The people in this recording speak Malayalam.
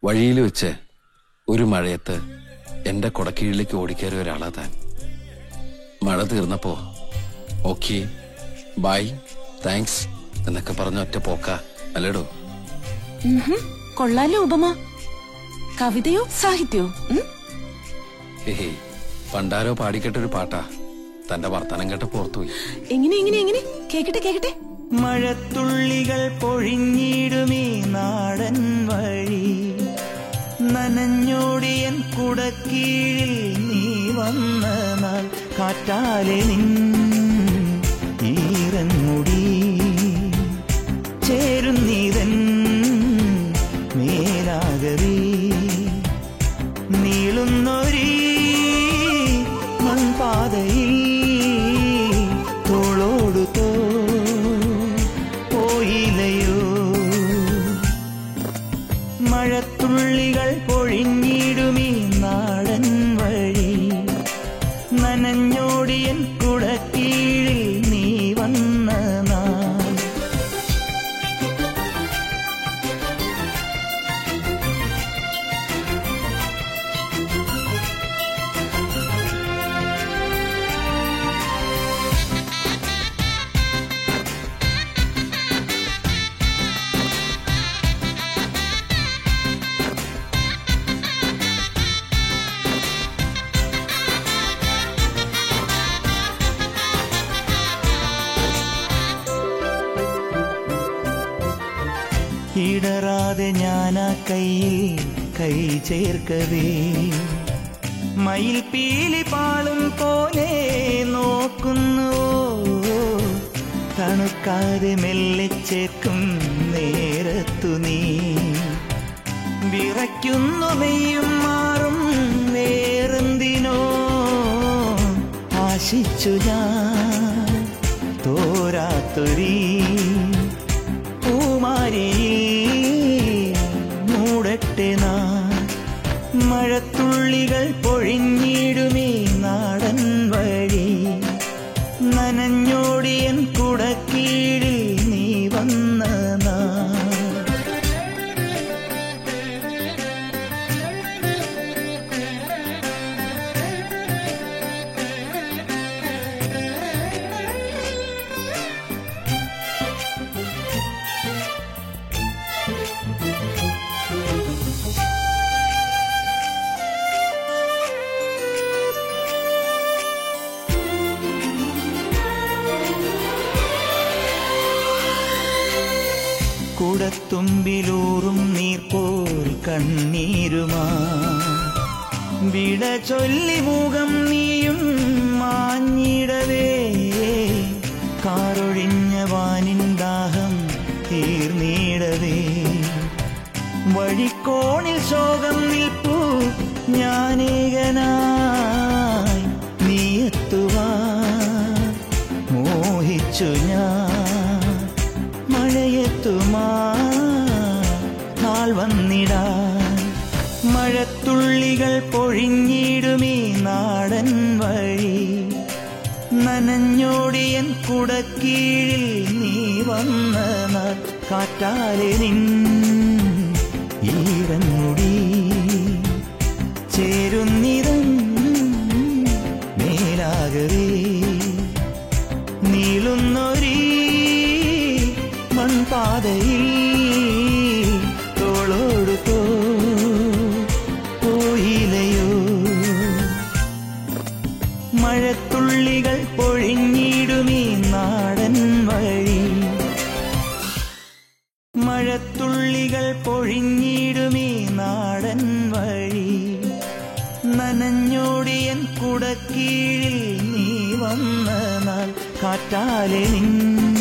വഴിയിൽ വെച്ച് ഒരു മഴയത്ത് എന്റെ കൊടക്കീഴിലേക്ക് ഓടിക്കയറിയ ഒരാളാ താൻ മഴ തീർന്നപ്പോ ഓക്കെ ബൈ താങ്ക്സ് എന്നൊക്കെ പറഞ്ഞ ഒറ്റ പോക്ക അല്ലേടോ ഉഹും, കൊള്ളാലോ ഉപമ കവിതയോ സാഹിത്യോ ഉം? ഹേ പണ്ടാരോ പാടിക്കെട്ടൊരു പാട്ടാ തന്റെ വർത്തനം കേട്ട പുറത്തുപോയി എങ്ങനെ എങ്ങനെ എങ്ങനെ കേക്കട്ടെ കേക്കട്ടെ മഴത്തുള്ളികൾ പൊഴിഞ്ഞിടുമീ നാടൻ വഴി നനഞ്ഞോടിയൻ കുടക്കീഴിൽ നീ വന്ന നാൾ കാറ്റാലെ നിൻ ഈറൻമുടി ചേരുന്നീതൻ മേലാകവി നീളുന്നൊരീ മൺപാതയിൽ തോളോടു തോ പോയില്ലയോ മഴത്തുള്ളികൾ പൊഴിഞ്ഞിടുമീ നാടൻ വഴി നനഞ്ഞോടിയൻ കുടക്കീഴിൽ നീ വന്ന നാൾ ഇടറാതെ ഞാനാ കയ്യിൽ കൈ ചേർക്കവേ മയിൽ പീലി പാളും പോലെ നോക്കുന്നുവോ തണുക്കാതെ മെല്ലെ ചേർക്കും നേരത്തു നീ വിറയ്ക്കുന്നു മെയ്യും മാറും വേറെന്തിനോ ആശിച്ചു ഞാൻ തോരാത്തൊരീ പൂമാരി മൂടട്ടെ നാ മഴത്തുള്ളികൾ പൊഴിഞ്ഞിടുമീ നാടൻ വഴി നനഞ്ഞോടിയൻ കുടക്കീഴിൽ നീ വന്ന നാ കുടത്തുമ്പിലൂറും നീർപോൽ കണ്ണീരുമാ വിട ചൊല്ലി മുഖം നീയും മാഞ്ഞിടവേ കാറൊഴിഞ്ഞ വാനിൻ ദാഹം തീർന്നിടവേ വഴിക്കോണിൽ ശോകം നിൽപ്പു ഞാനേകനായി നീയെത്തുവാ മോഹിച്ചു ഞാൻ മഴയെത്തുമാ നാൾ വന്നിടാൻ മഴത്തുള്ളികൾ പൊഴിഞ്ഞിടുമീ നാടൻ വഴി നനഞ്ഞോടിയൻ കുടക്കീഴിൽ നീ വന്ന നാൾ കാറ്റാലെ നിൻ ഈറൻമുടി ചേരുന്നിതൻ മേലാകവേ നീളുന്നൊരീ മൺപാതയിൽ തോളോടു തോ പോയില്ലയോ മഴത്തുള്ളികൾ പൊഴിഞ്ഞിടുമീ നാടൻ വഴി മഴത്തുള്ളികൾ പൊഴിഞ്ഞിടുമീ നാടൻ വഴി നനഞ്ഞോടിയൻ കുടക്കീഴിൽ നീ വന്ന നാൾ കാറ്റാലെ നിൻ